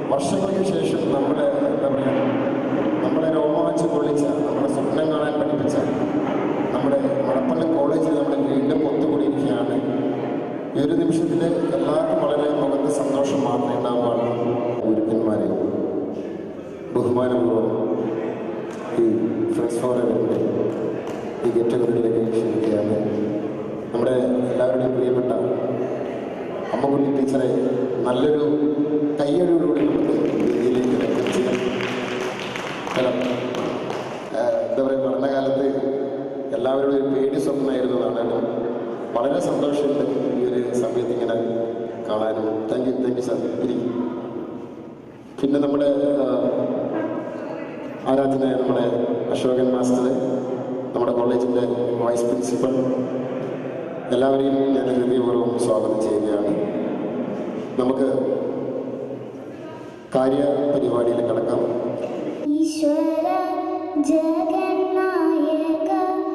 വർഷങ്ങൾക്ക് ശേഷം നമ്മുടെ എന്താ പറയുക നമ്മളെ രോമാഞ്ചം കൊള്ളിച്ച നമ്മുടെ സ്വപ്നം കാണാൻ പഠിപ്പിച്ച നമ്മുടെ മണപ്പള്ളി കോളേജിൽ നമ്മൾ വീണ്ടും ഒത്തുകൂടിയിരിക്കുകയാണ് ഈ ഒരു നിമിഷത്തിൽ എല്ലാവർക്കും വളരെ മുഖത്ത് സന്തോഷം മാത്രമേ ഉണ്ടാവാറുള്ളൂ ഗുരുക്കന്മാരെ ബഹുമാനപൂർവ്വം ഈ ഫ്രണ്ട്സ് ഫോറമിൻ്റെ ഈ ഗെറ്റ് ടുഗദറിലേക്ക് ക്ഷണിക്കുകയാണ് നമ്മുടെ എല്ലാവരുടെയും പ്രിയപ്പെട്ട അമ്മക്കുട്ടി ടീച്ചറെ നല്ലൊരു കയ്യടിയോടുകൂടി നമുക്ക് വേദിയിലേക്ക് വെൽക്കം ചെയ്യാം ഹലോ ഏഹ് എന്താ പറയുക പഠനകാലത്ത് എല്ലാവരുടെയും ഒരു പേടി സ്വപ്നമായിരുന്നതാണ് കേട്ടോ വളരെ സന്തോഷമുണ്ട് ഈ ഒരു സമയത്ത് ഇങ്ങനെ കാണാനും thank you thank you sir ഇരിക്കും പിന്നെ നമ്മുടെ ആഹ്, ആരാധനായ നമ്മുടെ അശോകൻ മാസ്റ്റർ നമ്മുടെ കോളേജിൻ്റെ വൈസ് പ്രിൻസിപ്പൽ എല്ലാവരെയും ഞാൻ ഹൃദയപൂർവ്വം സ്വാഗതം ചെയ്യുകയാണ് നമുക്ക് കാര്യ പരിപാടിയിൽ കിടക്കാം ഈശ്വര ജഗന്നായക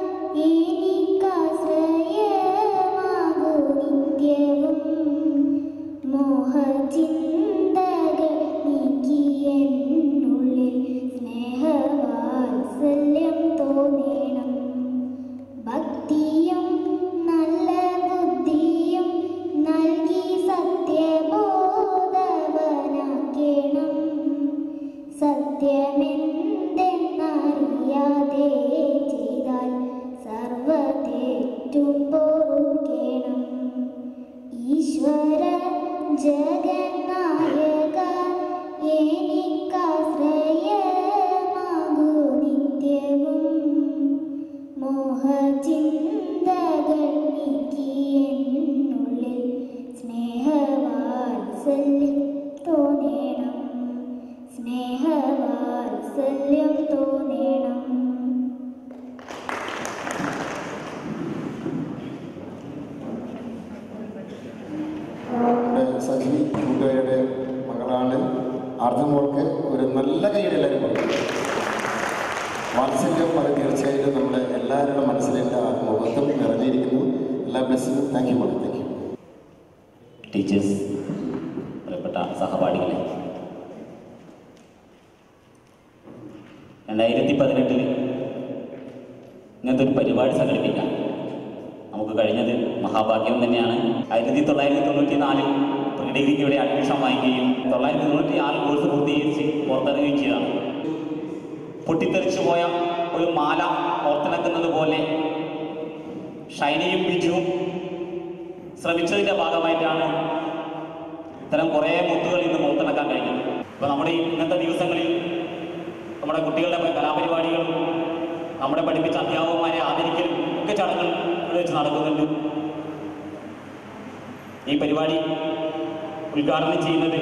എനിക്കാശ്രയമാകൂ നിത്യവും മോഹചിന്തകൾ നീക്കിയെന്നുള്ളിൽ സ്നേഹവാത്സല്യം തോന്നേണം ഭക്തിയും നല്ല ബുദ്ധിയും നൽകി സത്യബോധവനാക്കേണം സത്യമെന്തെന്നറിയാതെ ചെയ്താൽ സർവതെറ്റും പൊറുക്കേണം ഈശ്വര ജഗന്നായക എനിക്കാശ്രയമാകൂ നിത്യവും മോഹചിന്തകൾ നീക്കിയെന്നുള്ളിൽ സ്നേഹവാത്സല്യം തോന്നേണം സ്നേഹവാത്സല്യം തോന്നേണം നമ്മുടെ സജി കൂട്ടുകാരുടെ മകളാണ് ആർദ്രമോൾക്ക് ഒരു നല്ല കൈയുടെ എല്ലാവരും കൊടുക്കും. വാത്സല്യം അത് തീർച്ചയായിട്ടും നമ്മുടെ എല്ലാവരുടെ മനസ്സിലെൻ്റെ ആ മുഖത്തും നിറഞ്ഞിരിക്കുന്നു എല്ലാ ബ്ലെസ്സിനും താങ്ക് യു മോളെ താങ്ക് യു ടീച്ചേഴ്സ് പ്രിയപ്പെട്ട സഹപാഠികളെ രണ്ടായിരത്തി പതിനെട്ടിൽ ഇങ്ങനത്തെ ഒരു പരിപാടി സംഘടിപ്പിക്കാം നമുക്ക് കഴിഞ്ഞത് മഹാഭാഗ്യം തന്നെയാണ് ആയിരത്തി തൊള്ളായിരത്തി തൊണ്ണൂറ്റി നാലിൽ പ്രീ ഡിഗ്രിക്ക് ഇവിടെ അഡ്മിഷൻ വാങ്ങിക്കുകയും തൊള്ളായിരത്തി തൊണ്ണൂറ്റി ആറ് കോഴ്സ് പൂർത്തീകരിച്ച് പുറത്തിറങ്ങുകയും ചെയ്തതാണ് പൊട്ടിത്തെറിച്ചു പോയ ഒരു മാല ഓർത്തിണക്കുന്നത് പോലെ ഷൈനിയും ബിജുവും ശ്രമിച്ചതിന്റെ ഭാഗമായിട്ടാണ് ഇത്തരം കുറേ മുത്തുകൾ ഇന്ന് പുറത്തിറക്കാൻ കഴിഞ്ഞത് അപ്പോൾ നമ്മുടെ ഈ ഇന്നത്തെ ദിവസങ്ങളിൽ നമ്മുടെ കുട്ടികളുടെ കലാപരിപാടികളും നമ്മുടെ പഠിപ്പിച്ച അധ്യാപകന്മാരെ ആദരിക്കലും ഒക്കെ ചടങ്ങുകൾ ഇവിടെ വെച്ച് നടക്കുന്നുണ്ട് ഈ പരിപാടി ഉദ്ഘാടനം ചെയ്യുന്നത്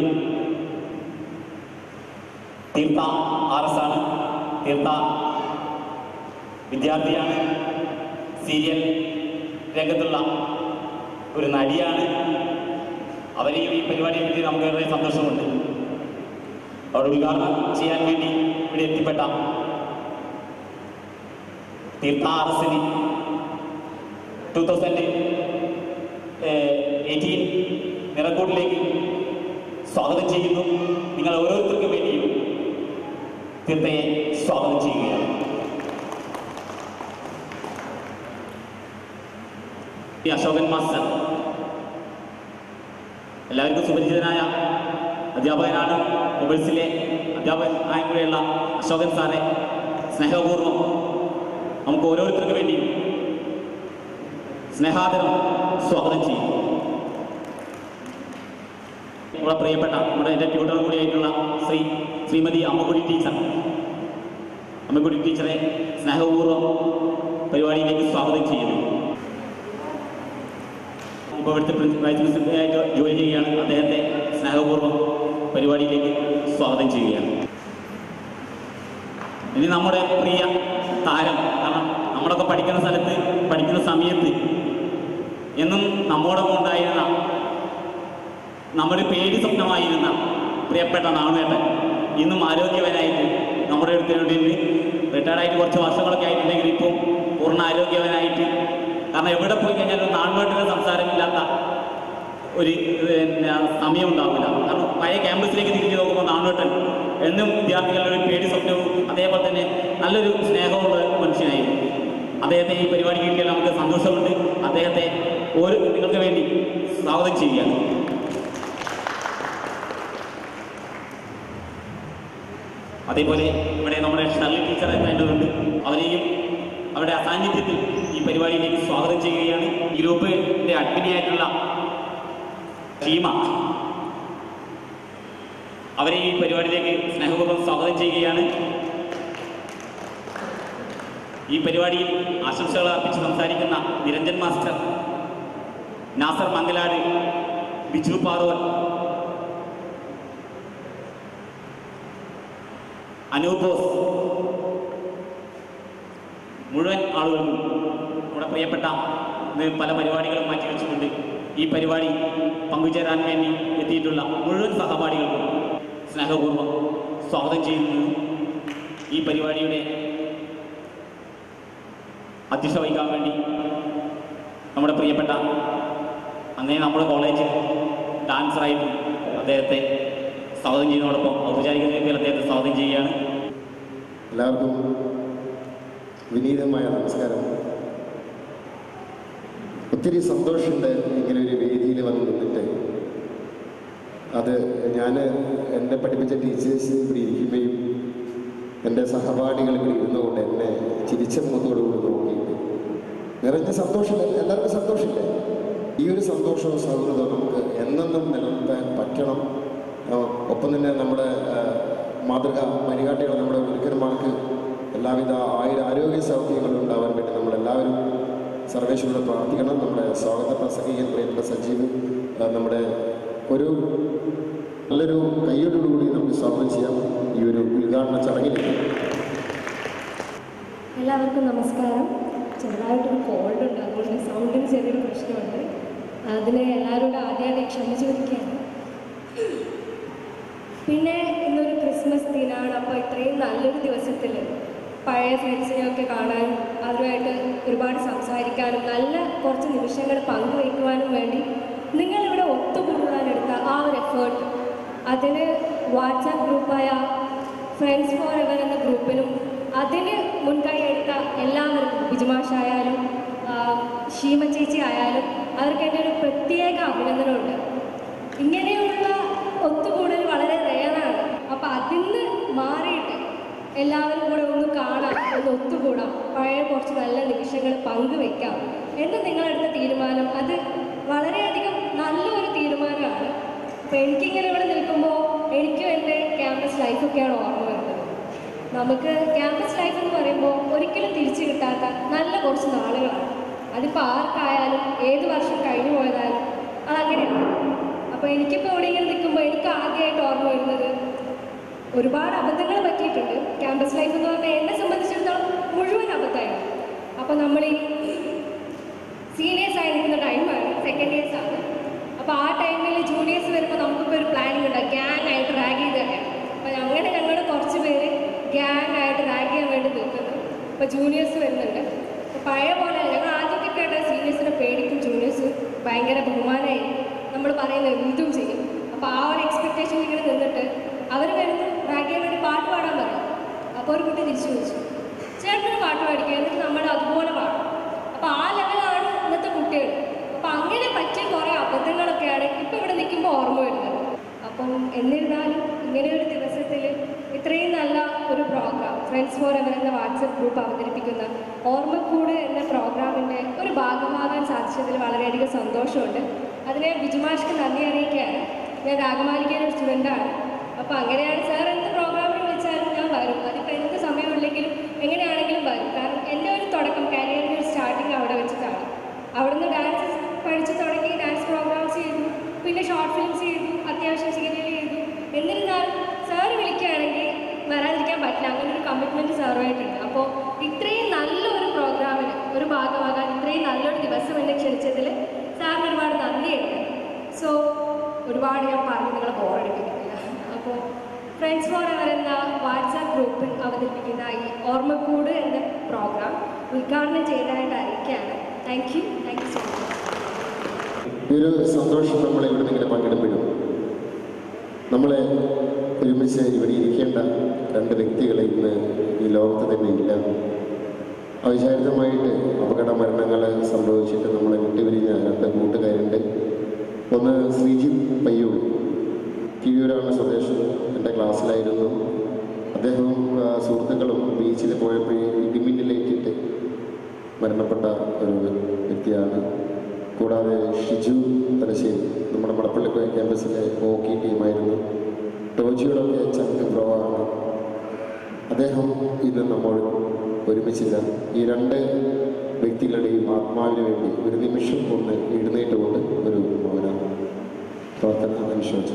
തീർത്ഥ ആർ എസ് ആണ് തീർത്ഥ വിദ്യാർത്ഥിയാണ് സീരിയൽ രംഗത്തുള്ള ഒരു നടിയാണ് അവരെയും ഈ പരിപാടിയെ പറ്റി നമുക്ക് വളരെ സന്തോഷമുണ്ട് അവിടെ ഉദ്ഘാടനം ചെയ്യാൻ വേണ്ടി ഇവിടെ എത്തിപ്പെട്ട തീർത്ഥ ആർ എസിന് ടു തൗസൻഡ് എയ്റ്റീൻ നിറക്കൂട്ടിലേക്ക് സ്വാഗതം ചെയ്യുന്നു നിങ്ങൾ ഓരോരുത്തർക്കും വേണ്ടിയും തീർത്ഥയെ സ്വാഗതം ചെയ്യുകയാണ് ഈ അശോകൻ മാസ്റ്റർ എല്ലാവർക്കും സുപരിചിതനായ അധ്യാപകനാണ് മൊബൈൽസിലെ അധ്യാപകനായ കൂടെയുള്ള അശോകൻ സാറെ സ്നേഹപൂർവ്വം നമുക്ക് ഓരോരുത്തർക്കും വേണ്ടിയും സ്നേഹാദരം സ്വാഗതം ചെയ്യും നമ്മുടെ പ്രിയപ്പെട്ട നമ്മുടെ എൻ്റെ ട്യൂട്ടർ കൂടിയായിട്ടുള്ള ശ്രീ ശ്രീമതി അമ്മക്കുടി ടീച്ചർ അമ്മക്കുടി ടീച്ചറെ സ്നേഹപൂർവ്വം പരിപാടിയിലേക്ക് സ്വാഗതം ചെയ്യുന്നു ഇപ്പോൾ ഇവിടുത്തെ പ്രിൻസിപ്പൽ വൈസ് പ്രിൻസിപ്പലായിട്ട് ജോലി ചെയ്യുകയാണ് അദ്ദേഹത്തെ സ്നേഹപൂർവ്വം പരിപാടിയിലേക്ക് സ്വാഗതം ചെയ്യുകയാണ് ഇനി നമ്മുടെ പ്രിയ താരം കാരണം നമ്മളൊക്കെ പഠിക്കുന്ന സ്ഥലത്ത് പഠിക്കുന്ന സമയത്ത് എന്നും നമ്മോടൊപ്പം ഉണ്ടായിരുന്ന നമ്മുടെ പേടി സ്വപ്നമായിരുന്ന പ്രിയപ്പെട്ട നാണുവേട്ടൻ ഇന്നും ആരോഗ്യവനായിട്ട് നമ്മുടെ അടുത്തുണ്ട് റിട്ടയർഡായിട്ട് കുറച്ച് വർഷങ്ങളൊക്കെ ആയിട്ടുണ്ടെങ്കിൽ ഇപ്പോൾ പൂർണ്ണ ആരോഗ്യവനായിട്ട് കാരണം എവിടെ പോയി കഴിഞ്ഞാലും നാൺവേട്ടൻ്റെ സംസാരമില്ലാത്ത ഒരു പിന്നെ സമയം ഉണ്ടാവില്ല കാരണം പഴയ ക്യാമ്പസിലേക്ക് തിരിഞ്ഞു നോക്കുമ്പോൾ നാണോട്ടൻ എന്നും വിദ്യാർത്ഥികളുടെ ഒരു പേടി സ്വപ്നവും അതേപോലെ തന്നെ നല്ലൊരു സ്നേഹമുള്ള മനുഷ്യനായിരുന്നു അദ്ദേഹത്തെ ഈ പരിപാടിക്ക് കിട്ടിയാൽ നമുക്ക് സന്തോഷമുണ്ട് അദ്ദേഹത്തെ ഒരു നിങ്ങൾക്ക് വേണ്ടി സ്വാഗതം ചെയ്യുകയാണ് അതേപോലെ ഇവിടെ നമ്മുടെ ഷർലി ടീച്ചർ എത്തേണ്ടതുണ്ട് അവരെയും അവരുടെ അസാന്നിധ്യത്തിൽ ഈ പരിപാടിയിലേക്ക് സ്വാഗതം ചെയ്യുകയാണ് ഈ ഗ്രൂപ്പിന്റെ അഡ്മിനിയായിട്ടുള്ള ടീമ അവരെ ഈ പരിപാടിയിലേക്ക് സ്നേഹപൂർവ്വം സ്വാഗതം ചെയ്യുകയാണ് ഈ പരിപാടിയിൽ ആശംസകൾ അർപ്പിച്ച് സംസാരിക്കുന്ന നിരഞ്ജൻ മാസ്റ്റർ നാസർ മംഗലാട് ബിജു പാറോൻ അനൂപ് ബോസ് മുഴുവൻ ആളുകൾക്കും നമ്മുടെ പ്രിയപ്പെട്ട ഇന്ന് പല പരിപാടികളും മാറ്റിവെച്ചുകൊണ്ട് ഈ പരിപാടി പങ്കുചേരാൻ വേണ്ടി എത്തിയിട്ടുള്ള മുഴുവൻ സഹപാഠികൾക്കും സ്നേഹപൂർവ്വം സ്വാഗതം ചെയ്യുന്നു ഈ പരിപാടിയുടെ അധ്യക്ഷ വഹിക്കാൻ വേണ്ടി നമ്മുടെ പ്രിയപ്പെട്ട അന്നേ നമ്മുടെ കോളേജിൽ ഡാൻസറായിട്ടും അദ്ദേഹത്തെ സ്വാഗതം ചെയ്യുന്നതോടൊപ്പം ഔപചാരിക രീതിയിൽ അദ്ദേഹത്തെ സ്വാഗതം ചെയ്യുകയാണ് എല്ലാവർക്കും വിനീതമായ നമസ്കാരം ഒത്തിരി സന്തോഷമുണ്ട് ഇങ്ങനെ ഒരു വേദിയിൽ വന്ന് നിന്നിട്ട് അത് ഞാൻ എന്നെ പഠിപ്പിച്ച ടീച്ചേഴ്സ് ഇവിടെ ഇരിക്കുകയും എൻ്റെ സഹപാഠികൾ ഇവിടെ ഇരുന്നുകൊണ്ട് എന്നെ ചിരിച്ച മുഖത്തോടുകൂടി നോക്കിയിട്ട് നിറഞ്ഞ സന്തോഷം എല്ലാവർക്കും സന്തോഷമില്ലേ ഈ ഒരു സന്തോഷവും സൗഹൃദവും നമുക്ക് എന്നെന്നും നിലനിർത്താൻ പറ്റണം ആ, ഒപ്പം തന്നെ നമ്മുടെ ആ, മാതൃക വഴികാട്ടികൾ നമ്മുടെ ഗുരുക്കന്മാർക്ക് എല്ലാവിധ ആയുര ആരോഗ്യ സൗഖ്യങ്ങളും ഉണ്ടാവാൻ വേണ്ടി നമ്മളെല്ലാവരും സർവേശ്വരോട് പ്രാർത്ഥിക്കണം നമ്മുടെ സ്വാഗത പ്രസംഗികൻ പ്രിയപ്പെട്ട സജീവ് ആ, നമ്മുടെ ഒരു നല്ലൊരു കയ്യോടുകൂടി നമുക്ക് സ്വാഗതം ചെയ്യാം ഈ ഒരു ഉദ്ഘാടന ചടങ്ങിലേക്ക് എല്ലാവർക്കും നമസ്കാരം ചെറുതായിട്ടൊരു കോൾഡ് ഉണ്ട് അതുകൊണ്ട് സൗണ്ടിന് ചെറിയൊരു പ്രശ്നമുണ്ട് അതിന് എല്ലാവരോടും ആദ്യമായിട്ട് ക്ഷമ ചോദിക്കുകയാണ് പിന്നെ ഇന്നൊരു ക്രിസ്മസ് ദിനാണ് അപ്പോൾ ഇത്രയും നല്ലൊരു ദിവസത്തിൽ പഴയ ഫ്രണ്ട്സിനെയൊക്കെ കാണാനും അവരുമായിട്ട് ഒരുപാട് സംസാരിക്കാനും നല്ല കുറച്ച് നിമിഷങ്ങൾ പങ്കുവയ്ക്കുവാനും വേണ്ടി നിങ്ങളിവിടെ ഒത്തുകൂടുവാനെടുത്ത ആ ഒരു എഫേർട്ട് അതിന് വാട്സാപ്പ് ഗ്രൂപ്പായ ഫ്രണ്ട്സ് ഫോർ എവർ എന്ന ഗ്രൂപ്പിനും അതിന് മുൻകൈ എടുത്ത എല്ലാവർക്കും ബിജുമാഷായാലും ആ, ഷീമ ചേച്ചി ആയാലും അവർക്ക് എൻ്റെ ഒരു പ്രത്യേക അഭിനന്ദനമുണ്ട് ഇങ്ങനെയുള്ള ഒത്തുകൂടൽ വളരെ റെയറാണ് അപ്പം അതിന്ന് മാറിയിട്ട് എല്ലാവരും കൂടെ ഒന്ന് കാണാം ഒന്ന് ഒത്തുകൂടാം പഴയ കുറച്ച് നല്ല നിമിഷങ്ങൾ പങ്കുവെക്കാം എന്ന് നിങ്ങളെടുത്ത തീരുമാനം അത് വളരെയധികം നല്ലൊരു തീരുമാനമാണ് അപ്പം എനിക്കിങ്ങനെ ഇവിടെ നിൽക്കുമ്പോൾ എനിക്കും എൻ്റെ ക്യാമ്പസ് ലൈഫൊക്കെയാണ് ഓർമ്മ വരുന്നത് നമുക്ക് ക്യാമ്പസ് ലൈഫ് എന്ന് പറയുമ്പോൾ ഒരിക്കലും തിരിച്ചു കിട്ടാത്ത നല്ല കുറച്ച് നാളുകളാണ് അതിപ്പോൾ ആർക്കായാലും ഏത് വർഷം കഴിഞ്ഞു പോയതായാലും അതങ്ങനെയാണ് അപ്പോൾ എനിക്കിപ്പോൾ ഇവിടെ ഇങ്ങനെ നിൽക്കുമ്പോൾ എനിക്ക് ആദ്യമായിട്ട് ഓർമ്മ വരുന്നത് ഒരുപാട് അബദ്ധങ്ങൾ പറ്റിയിട്ടുണ്ട് ക്യാമ്പസ് ലൈഫ് എന്ന് പറഞ്ഞാൽ എന്നെ സംബന്ധിച്ചിടത്തോളം മുഴുവൻ അബദ്ധമായിരുന്നു അപ്പോൾ നമ്മൾ ഈ സീനിയേഴ്സ് ആയി നിൽക്കുന്ന ടൈമാണ് സെക്കൻഡ് ഇയേഴ്സ് ആണ് അപ്പോൾ ആ ടൈമിൽ ജൂനിയേഴ്സ് വരുമ്പോൾ നമുക്കിപ്പോൾ ഒരു പ്ലാനിങ് ഉണ്ട് ഗ്യാങ് ആയിട്ട് റാഗ് ചെയ്തൊക്കെ അപ്പോൾ അങ്ങനെ ഞങ്ങൾ കുറച്ച് പേര് ഗ്യാങ് ആയിട്ട് റാഗ് ചെയ്യാൻ വേണ്ടി നിൽക്കുന്നു അപ്പോൾ ജൂനിയേഴ്സ് വരുന്നുണ്ട് അപ്പോൾ പഴയ പോലെ ഞങ്ങൾ ആദ്യമൊക്കെ കേട്ട സീനിയേഴ്സിനെ പേടിക്കും ജൂനിയേഴ്സ് ഭയങ്കര ബഹുമാനമായി നമ്മൾ പറയുന്നത് എന്തും ചെയ്യും അപ്പോൾ ആ ഒരു എക്സ്പെക്റ്റേഷൻ ഇങ്ങനെ നിന്നിട്ട് അവർ വരുന്നു റാഗ് ചെയ്യാൻ വേണ്ടി പാട്ട് പാടാൻ പറയും അപ്പോൾ ഒരു കുട്ടി തിരിച്ചു ചോദിച്ചു ചേട്ടനൊരു പാട്ട് പാടിക്കുക എന്നിട്ട് നമ്മൾ അതുപോലെ പാടും അപ്പോൾ ആ ലെവലാണ് ഇന്നത്തെ കുട്ടികൾ അപ്പോൾ അങ്ങനെ പറ്റിയ കുറേ അബദ്ധങ്ങളൊക്കെയാണ് ഇപ്പോൾ ഇവിടെ നിൽക്കുമ്പോൾ ഓർമ്മ വരുന്നത് അപ്പം എന്നിരുന്നാലും ഇങ്ങനെ ഒരു ദിവസത്തിൽ ഇത്രയും നല്ല ഒരു പ്രോഗ്രാം ഫ്രണ്ട്സ് ഫോർ എവർ എന്ന വാട്സപ്പ് ഗ്രൂപ്പ് അവതരിപ്പിക്കുന്ന ഓർമ്മക്കൂട് എന്ന പ്രോഗ്രാമിൻ്റെ ഒരു ഭാഗമാകാൻ സാധിച്ചതിൽ വളരെയധികം സന്തോഷമുണ്ട് അതിനെ ബിജുമാഷ്ക്ക് നന്ദി അറിയിക്കുകയാണ് ഞാൻ രാഗമാലികയുടെ ഒരു സ്റ്റുഡൻ്റാണ് അപ്പോൾ അങ്ങനെയാണ് സാർ എന്ത് പ്രോഗ്രാമിൽ വിളിച്ചാലും ഞാൻ വരും അതിപ്പോൾ എന്ത് സമയമില്ലെങ്കിലും എങ്ങനെയാണെങ്കിലും വരും കാരണം എൻ്റെ ഒരു തുടക്കം കരിയറിൻ്റെ ഒരു സ്റ്റാർട്ടിങ് അവിടെ വെച്ചിട്ടാണ് അവിടുന്ന് ഡാൻസ് പഠിച്ചു തുടങ്ങി ഡാൻസ് പ്രോഗ്രാംസ് ചെയ്തു പിന്നെ ഷോർട്ട് ഫിലിംസ് ചെയ്തു അത്യാവശ്യം സീരിയൽ ചെയ്തു എന്നിരുന്നാലും സാറ് വിളിക്കുകയാണെങ്കിൽ വരാതിരിക്കാൻ പറ്റില്ല അങ്ങനെ ഒരു കമ്മിറ്റ്മെൻറ്റ് സാറുമായിട്ടുണ്ട് അപ്പോൾ ഇത്രയും നല്ലൊരു പ്രോഗ്രാമിന് ഒരു ഭാഗമാകാൻ ഇത്രയും നല്ലൊരു ദിവസം എന്നെ ക്ഷണിച്ചതിൽ സാറിന് ഒരുപാട് നന്ദിയുണ്ട് സോ ഒരുപാട് ഞാൻ പറഞ്ഞ് നിങ്ങളെ ബോറടിപ്പിക്കുന്നില്ല അപ്പോൾ ഫ്രണ്ട്സ് ഫോർ എവർ എന്ന വാട്സാപ്പ് ഗ്രൂപ്പിൽ അവതരിപ്പിക്കുന്ന ഈ ഓർമ്മക്കൂട് എന്ന പ്രോഗ്രാം ഉദ്ഘാടനം ചെയ്തതായിട്ട് അറിയിക്കുകയാണ് thank you thank you so much ഈ ഒരു സന്തോഷം നമ്മൾ ഇവിടെ ഇങ്ങനെ പങ്കിടുമ്പോഴും നമ്മളെ ഒരുമിച്ച് ഇവിടെ ഇരിക്കേണ്ട രണ്ട് വ്യക്തികളെ ഇന്ന് ഈ ലോകത്ത് തന്നെ ഇല്ല അവിചാരിതമായിട്ട് അപകട മരണങ്ങൾ സംഭവിച്ചിട്ട് നമ്മളെ വിട്ടുപിരിഞ്ഞ രണ്ട് കൂട്ടുകാരുണ്ട് ഒന്ന് ശ്രീജിത്ത് പയ്യൂർ കിഴിയൂരാണ് സ്വദേശം എൻ്റെ ക്ലാസ്സിലായിരുന്നു അദ്ദേഹവും ആ, സുഹൃത്തുക്കളും ബീച്ചിൽ പോയപ്പോൾ ഇടിമിന്നലേറ്റിട്ട് മരണപ്പെട്ട ഒരു വ്യക്തിയാണ് കൂടാതെ ഷിജു തലശ്ശേരി നമ്മുടെ മടപ്പള്ളി ക്യാമ്പസിലെ ഹോക്കി ടീമായിരുന്നു ടോജിയോടൊക്കെ ചങ്ക് പ്രോ ആണ് അദ്ദേഹം ഇന്ന് നമ്മൾ ഒരുമിച്ചില്ല ഈ രണ്ട് വ്യക്തികളുടെയും ആത്മാവിന് വേണ്ടി ഒരു നിമിഷം ഒന്ന് എഴുന്നേറ്റുകൊണ്ട് ഒരു മൗന പ്രാർത്ഥന അനുശോചിച്ചു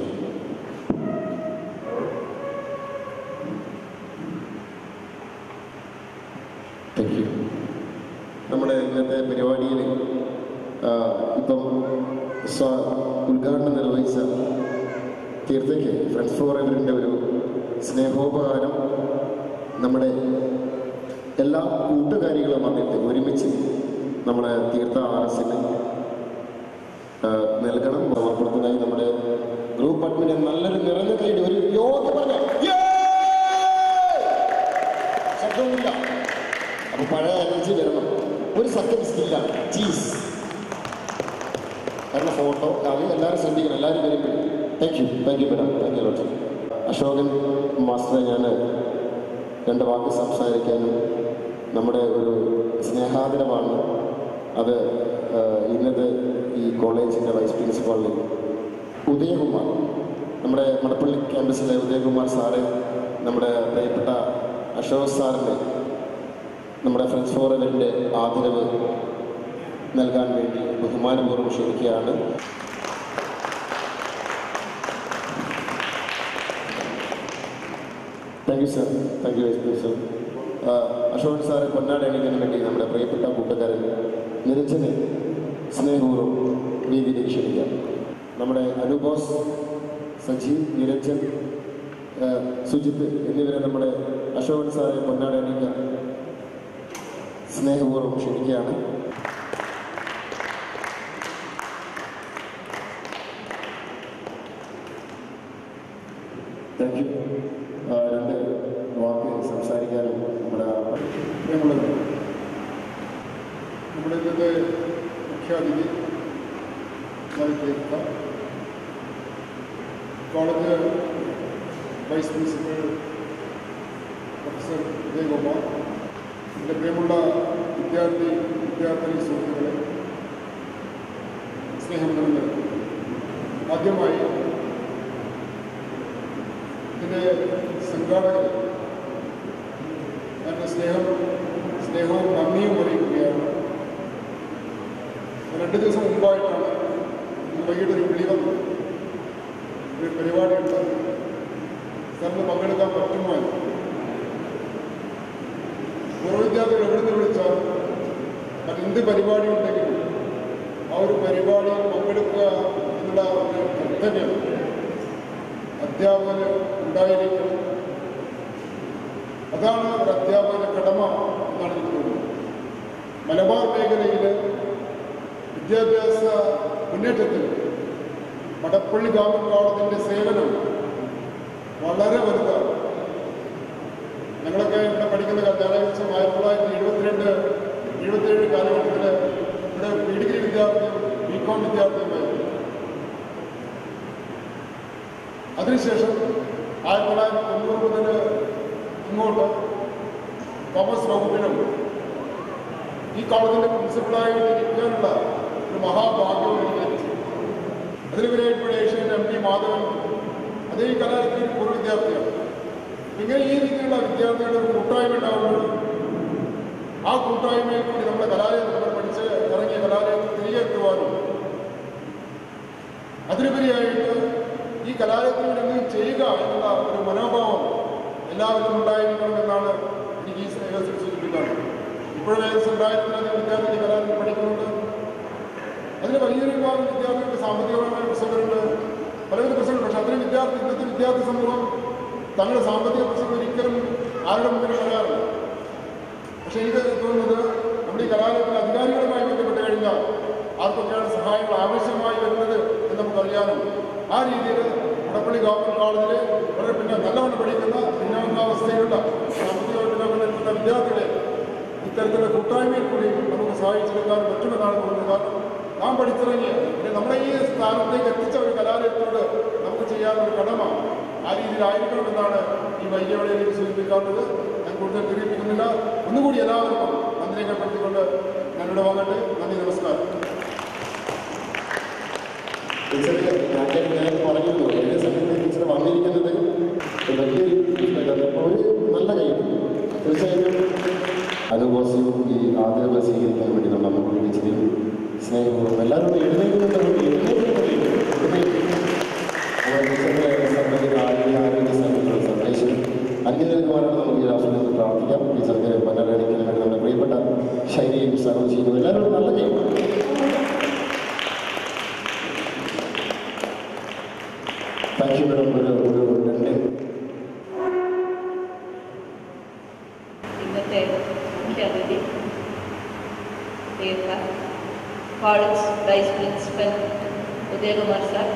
താങ്ക് യു നമ്മുടെ ഇന്നത്തെ പരിപാടിയിൽ ആ, ഇപ്പം സ്വ ഉദ്ഘാടനം നിർവഹിച്ച തീർത്ഥയ്ക്ക് ഫ്രണ്ട്സ് ഫോർ എവറിൻ്റെ ഒരു സ്നേഹോപകാരം നമ്മുടെ എല്ലാ കൂട്ടുകാരികളും വന്നിട്ട് ഒരുമിച്ച് നമ്മുടെ തീർത്ഥ ആർ എസിന് നൽകണം സമർപ്പണത്തിനായി നമ്മുടെ ഗ്രൂപ്പ് അഡ്മിന് നല്ലൊരു നിറഞ്ഞ കൈയുടെ ഒരു യോഗ പറഞ്ഞ ശബ്ദമില്ല അപ്പൊ പഴയ എനർജി വരണം ഒരു സെക്കൻഡ് സ്കില്ല ചീസ് കാരണം ഫോട്ടോ അത് എല്ലാവരും ശ്രദ്ധിക്കണം എല്ലാവരും വരുമ്പോൾ thank you thank you madam thank you lot Ashokan മാസ്റ്ററെ ഞാൻ രണ്ട് വാക്ക് സംസാരിക്കാനും നമ്മുടെ ഒരു സ്നേഹാദരമാണ് അത് ആ, ഇന്നത്തെ ഈ കോളേജിൻ്റെ വൈസ് പ്രിൻസിപ്പാളിൽ ഉദയകുമാർ നമ്മുടെ മടപ്പള്ളി ക്യാമ്പസിലെ ഉദയകുമാർ സാറ് നമ്മുടെ പ്രിയപ്പെട്ട അശോക് സാറിന് നമ്മുടെ ഫ്രണ്ട്സ് ഫോറമിൻ്റെ ആദരവ് നൽകാൻ വേണ്ടി ബഹുമാനപൂർവ്വം ക്ഷണിക്കുകയാണ് thank you sir thank you vice principal Ashok sir കൊണ്ടാടേണ്ടതിന് വേണ്ടി നമ്മുടെ പ്രിയപ്പെട്ട കൂട്ടുകാരൻ നിരഞ്ജനെ സ്നേഹപൂർവ്വം വേദിയിലേക്ക് ക്ഷണിക്കാം നമ്മുടെ അനുബോസ് സജീവ് നിരഞ്ജൻ ആ, സുജിത്ത് എന്നിവരെ നമ്മുടെ അശോകൻ സാറെ കൊണ്ടാടേണ്ടിക്കാൻ സ്നേഹപൂർവ്വം ക്ഷണിക്കുകയാണ് താങ്ക് യു രണ്ട് വാക്ക് സംസാരിക്കാനും നമ്മുടെ പ്രിയമുള്ളത് നമ്മുടെ ഇന്നത്തെ മുഖ്യാതിഥി Theertha college vice principal professor Udayakumar എൻ്റെ പ്രിയമുള്ള വിദ്യാർത്ഥി വിദ്യാർത്ഥിനി സുഹൃത്തുക്കളെ സ്നേഹം നിറഞ്ഞ ആദ്യമായി ഇതിൻ്റെ സംഘാടകർ എൻ്റെ സ്നേഹം സ്നേഹവും നന്ദിയും അറിയിക്കുകയാണ് രണ്ട് ദിവസം മുമ്പായിട്ടാണ് ഇന്ന് വൈകിട്ട് ഒരു വിളി വന്നത് ഒരു പരിപാടിയുണ്ട് സാറിന് പങ്കെടുക്കാൻ പറ്റുമോ എന്ന് പൂർവ്വ വിദ്യാർത്ഥികൾ എവിടെ നിന്ന് വിളിച്ചാൽ മറ്റെന്ത് പരിപാടി ഉണ്ടെങ്കിലും ആ ഒരു പരിപാടിയിൽ പങ്കെടുക്കുക എന്നുള്ള ഒരു കർത്തവ്യം അധ്യാപകന് ഉണ്ടായിരിക്കണം അതാണ് ഒരു അധ്യാപകന്റെ കടമ എന്നാണ് എനിക്ക് തോന്നുന്നത് മലബാർ മേഖലയിൽ വിദ്യാഭ്യാസ മുന്നേറ്റത്തിൽ മടപ്പള്ളി ഗവൺമെന്റ് കോളേജിന്റെ സേവനം വളരെ വലുതാണ് ഞങ്ങളൊക്കെ ഇവിടെ പഠിക്കുന്ന കാലത്ത് ഞാൻ ഏകദേശം ആയിരത്തി തൊള്ളായിരത്തി എഴുപത്തിരണ്ട് എഴുപത്തിയേഴ് കാലഘട്ടത്തിൽ ഇവിടെ പി ഡിഗ്രി വിദ്യാർത്ഥിയും ബി കോം വിദ്യാർത്ഥിയുമായിരുന്നു അതിനുശേഷം ആയിരത്തി തൊള്ളായിരത്തി തൊണ്ണൂറ് മുതൽ ഇങ്ങോട്ട് കോമേഴ്സ് വകുപ്പിനും ഈ കോളേജിന്റെ പ്രിൻസിപ്പളായി ഇരിക്കാനുള്ള ഒരു മഹാഭാഗ്യവും എനിക്ക് ലഭിച്ചു അതിന് വിലയിൽപ്പെടെ ഏഷ്യൻ്റെ എം പി മാധവൻ അതേ ഈ കലാലയത്തിൽ പൂർവ്വ വിദ്യാർത്ഥിയാണ് ഇങ്ങനെ ഈ രീതിയിലുള്ള വിദ്യാർത്ഥികളുടെ ഒരു കൂട്ടായ്മ ഉണ്ടാകുമ്പോൾ ആ കൂട്ടായ്മയിൽ കൂടി നമ്മുടെ കലാലയം നമ്മൾ പഠിച്ച് ഇറങ്ങിയ കലാലയത്തിൽ തിരികെ എത്തുവാനും അതിലുപരിയായിട്ട് ഈ കലാലയത്തിൽ എന്തെങ്കിലും ചെയ്യുക എന്നുള്ള ഒരു മനോഭാവം എല്ലാവരും ഉണ്ടായിരിക്കണമെന്നാണ് എനിക്ക് ഈ സ്നേഹത്തിൽ സൂചിപ്പിക്കാറ് ഇപ്പോഴും ഏകദേശം രണ്ടായിരത്തിലധികം വിദ്യാർത്ഥി കലാലയത്തിൽ പഠിക്കുന്നുണ്ട് അതിന് വലിയൊരു വിഭാഗം വിദ്യാർത്ഥികൾക്ക് സാമ്പത്തികപരമായ പ്രശ്നങ്ങളുണ്ട് പലവിധ പ്രശ്നങ്ങളുണ്ട് പക്ഷെ അതിന് വിദ്യാർത്ഥി ഇന്നത്തെ വിദ്യാർത്ഥി സമൂഹം തങ്ങളുടെ സാമ്പത്തിക പ്രശ്നങ്ങൾ ഒരിക്കലും ആരുടെ മുന്നിൽ പറയാറില്ല പക്ഷെ എനിക്ക് തോന്നുന്നത് നമ്മുടെ ഈ കലാലയത്തിൽ അധികാരികളുമായി ബന്ധപ്പെട്ട് കഴിഞ്ഞാൽ ആർക്കൊക്കെയാണ് സഹായങ്ങൾ ആവശ്യമായി വരുന്നത് എന്ന് നമുക്കറിയാനും ആ രീതിയിൽ നമ്മുടെ മലപ്പള്ളി ഗവൺമെൻറ് കോളേജിൽ വളരെ പിന്നെ നല്ലവണ്ണം പഠിക്കുന്ന പിന്നോക്കാവസ്ഥയിലുള്ള സാമ്പത്തിക പിന്നോക്കം നിൽക്കുന്ന വിദ്യാർത്ഥികളെ ഇത്തരത്തിലുള്ള കൂട്ടായ്മയിൽ കൂടി നമുക്ക് സഹായിച്ചെടുക്കാൻ പറ്റുമെന്നാണ് തോന്നുന്നത് കാരണം നാം പഠിച്ചിറങ്ങിയ പിന്നെ നമ്മളെ ഈ സ്ഥാനത്തേക്ക് എത്തിച്ച ഒരു കലാലയത്തോട് നമുക്ക് ചെയ്യാനുള്ള ഒരു കടമ ആ രീതിയിലായിരിക്കണമെന്നാണ് ഈ വൈകിയവളയിലേക്ക് സൂചിപ്പിക്കാറുള്ളത് ഞാൻ കൂടുതൽ തിരിപ്പിക്കുന്നില്ല ഒന്നുകൂടി എല്ലാവർക്കും നന്ദി രേഖപ്പെടുത്തിക്കൊണ്ട് ഞാനിവിടെ വാങ്ങട്ടെ നന്ദി നമസ്കാരം ടീച്ചർക്ക് ഞാൻ ഞാൻ പറഞ്ഞിരുന്നു ഏഴ് സമയത്ത് ടീച്ചർ വന്നിരിക്കുന്നത് വലിയൊരു ഇഷ്ടമല്ല. അപ്പോൾ ഒരു നല്ല കൈ തീർച്ചയായിട്ടും അനുഭവസ്യവും ഈ ആദരവ് സ്വീകരിക്കാൻ വേണ്ടി നമ്മൾ നമ്മുടെ ടീച്ചറെയും സ്നേഹവും എല്ലാവരും എഴുന്നേൽക്കുന്നുണ്ട് എഴുന്നേൽക്കുന്നുണ്ട് അപ്പോൾ ടീച്ചറിൻ്റെ സംബന്ധിച്ച ആരോഗ്യ ആരോഗ്യ സംഘടന സന്ദേശം അന്യനിൽക്കുവാനാണ് നമുക്ക് ഈ രാഷ്ട്രീയത്തിൽ നിന്ന് പ്രാർത്ഥിക്കാം ടീച്ചർക്ക് പന്നരടിക്കാൻ വേണ്ടി നമ്മുടെ പ്രിയപ്പെട്ട ശൈലിയും സ്വാഗതം ചെയ്യുന്നത് എല്ലാവരും നല്ല കൈ താങ്ക് യു മേഡം ഒരു ഒരു രണ്ട് ഇന്നത്തെ മുഖ്യാതിഥി പ്രിയപ്പെട്ട college vice principal Udayakumar sir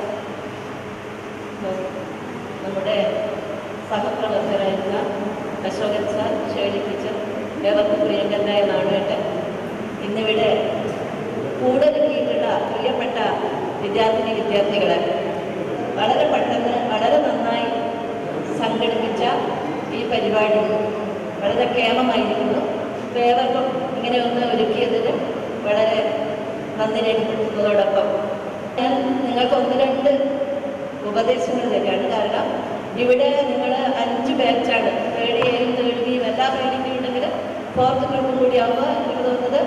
ന- നമ്മുടെ സഹപ്രവർത്തകരായിരുന്ന അശോകൻ സാർ ഷേളി ടീച്ചർ ഏവർക്കും പ്രിയങ്കരനായ നാണുവേട്ടൻ ഇന്നിവിടെ കൂടൊരുക്കിയിട്ടുള്ള പ്രിയപ്പെട്ട വിദ്യാർത്ഥിനി വിദ്യാർത്ഥികളെ വളരെ പെട്ടെന്ന് വളരെ നന്നായി സംഘടിപ്പിച്ച ഈ പരിപാടി വളരെ കേമമായിരിക്കുന്നു അപ്പോൾ ഏവർക്കും ഇങ്ങനെ ഒന്ന് ഒരുക്കിയതിന് വളരെ നന്ദി രേഖപ്പെടുത്തുന്നതോടൊപ്പം ഞാൻ നിങ്ങൾക്ക് ഒന്ന് രണ്ട് ഉപദേശങ്ങൾ തരികയാണ് കാരണം ഇവിടെ നിങ്ങൾ അഞ്ച് ബാച്ചാണ് തേർഡ് ഇയറും തേർഡ് ബിയും എല്ലാ ട്രെയിനിങ്ങും ഉണ്ടെങ്കിൽ ഫോർത്ത് ഗ്രൂപ്പും കൂടി ആകുമ്പോൾ എനിക്ക് തോന്നുന്നത്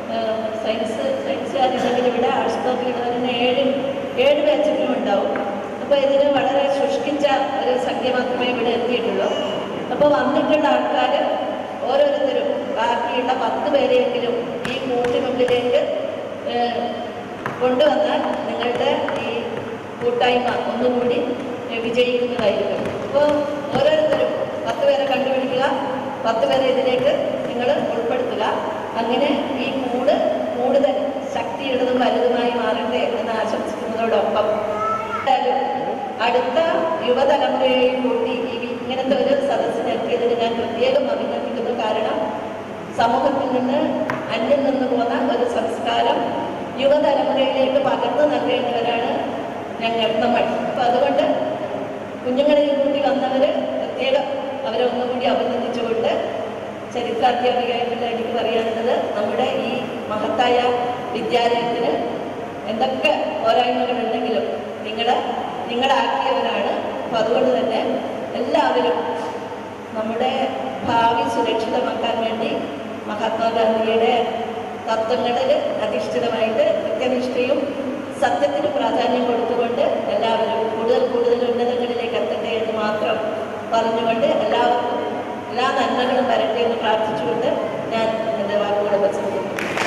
സയൻസ് സയൻസുകാരുണ്ടെങ്കിൽ ഇവിടെ ആർട്സ് ബ്ലോക്കിലുള്ളവരിന് ഏഴ് ഏഴ് ബാച്ചെങ്കിലും ഉണ്ടാവും അപ്പോൾ ഇതിന് വളരെ ശുഷ്കിച്ച ഒരു സംഖ്യ മാത്രമേ ഇവിടെ എത്തിയിട്ടുള്ളൂ അപ്പോൾ വന്നിട്ടുള്ള ആൾക്കാർ ഓരോരുത്തരും ബാക്കിയുള്ള പത്ത് പേരെയെങ്കിലും ഈ കൂട്ടിനുള്ളിലേക്ക് ഏഹ്, കൊണ്ടുവന്നാൽ നിങ്ങളുടെ ഈ കൂട്ടായ്മ ഒന്നുകൂടി ഏഹ്, വിജയിക്കുന്നതായിരിക്കും അപ്പോൾ ഓരോരുത്തരും പത്ത് പേരെ കണ്ടുപിടിക്കുക പത്ത് പേരെ ഇതിലേക്ക് നിങ്ങൾ ഉൾപ്പെടുത്തുക അങ്ങനെ ഈ കൂട് കൂടുതൽ ശക്തിയുള്ളതും വലുതുമായി മാറട്ടെ എന്ന് ആശംസിക്കുന്നതോടൊപ്പം എന്തായാലും അടുത്ത യുവതലമുറയെയും കൂട്ടി ഈ ഇങ്ങനത്തെ ഒരു സദസ്സിനെത്തിയതിന് ഞാൻ പ്രത്യേകം അഭിനന്ദിക്കുന്നു കാരണം സമൂഹത്തിൽ നിന്ന് അന്യം നിന്ന് പോന്ന ഒരു സംസ്കാരം യുവതലമുറയിലേക്ക് പകർന്നു നൽകേണ്ടവരാണ് ഞങ്ങൾ നമ്മൾ അപ്പം അതുകൊണ്ട് കുഞ്ഞുങ്ങളിൽ കൂടി വന്നവർ പ്രത്യേകം അവരെ ഒന്നുകൂടി അഭിനന്ദിച്ചുകൊണ്ട് ചരിത്രാധ്യാപികയായിട്ടുള്ള എനിക്ക് പറയാനുള്ളത് നമ്മുടെ ഈ മഹത്തായ വിദ്യാലയത്തിന് എന്തൊക്കെ പോരായ്മകളുണ്ടെങ്കിലും നിങ്ങൾ നിങ്ങളാക്കിയവരാണ് അപ്പം അതുകൊണ്ട് തന്നെ എല്ലാവരും നമ്മുടെ ഭാവി സുരക്ഷിതമാക്കാൻ വേണ്ടി മഹാത്മാഗാന്ധിയുടെ തത്വങ്ങളിൽ അധിഷ്ഠിതമായിട്ട് കൃത്യനിഷ്ഠയും സത്യത്തിന് പ്രാധാന്യം കൊടുത്തുകൊണ്ട് എല്ലാവരും കൂടുതൽ കൂടുതൽ ഉന്നതങ്ങളിലേക്ക് എത്തട്ടെ എന്ന് മാത്രം പറഞ്ഞുകൊണ്ട് എല്ലാവർക്കും എല്ലാ നന്മകളും വരട്ടെ എന്ന് പ്രാർത്ഥിച്ചുകൊണ്ട് ഞാൻ എൻ്റെ വാക്കുകൾ ഉപസംഹരിക്കുന്നു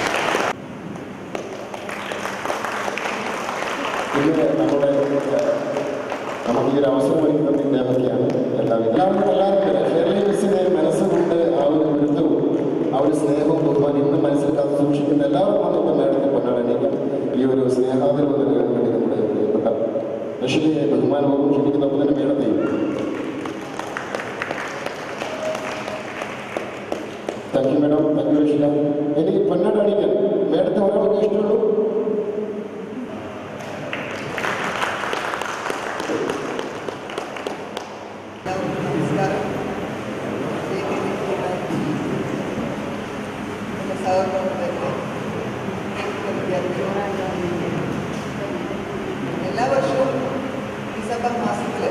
ഇന്ന് നമ്മുടെ ഏഹ്, നമുക്ക് ഈ ഒരു അവസരം ഒരുക്കുന്നത് ഇദ്ദേഹമൊക്കെയാണ് എല്ലാവരും എല്ലാവരും എല്ലാവർക്കും ഷെർലി മിസ്സിനെ മനസ്സുകൊണ്ട് ആ ഒരു ഗുരുത്വവും ആ ഒരു സ്നേഹവും ബഹുമാനം ഇന്ന് മനസ്സിലാക്കാതെ സൂക്ഷിക്കുന്ന എല്ലാവർക്കും വന്നിട്ട് മേഡത്തെ കൊണ്ടാടണിക്കാം ഈ ഒരു സ്നേഹാദരവ് നൽകാൻ വേണ്ടി നമ്മുടെ പ്രിയപ്പെട്ട ലക്ഷ്മിയെ ബഹുമാനവും ക്ഷണിക്കുന്ന ഒപ്പം തന്നെ മേഡത്തെയും thank you madam thank you Rakshitha എനിക്ക് പൊന്നാട് അണിക്കാൻ മേഡത്തെ ഒരാൾക്ക് ഇഷ്ടമുള്ളൂ എല്ലാവർക്കും നമസ്കാരം എൻ്റെ സഹപ്രവർത്തകരെ പ്രിയപ്പെട്ട വിദ്യാർത്ഥികളെ എല്ലാ വർഷവും ഡിസംബർ മാസത്തിൽ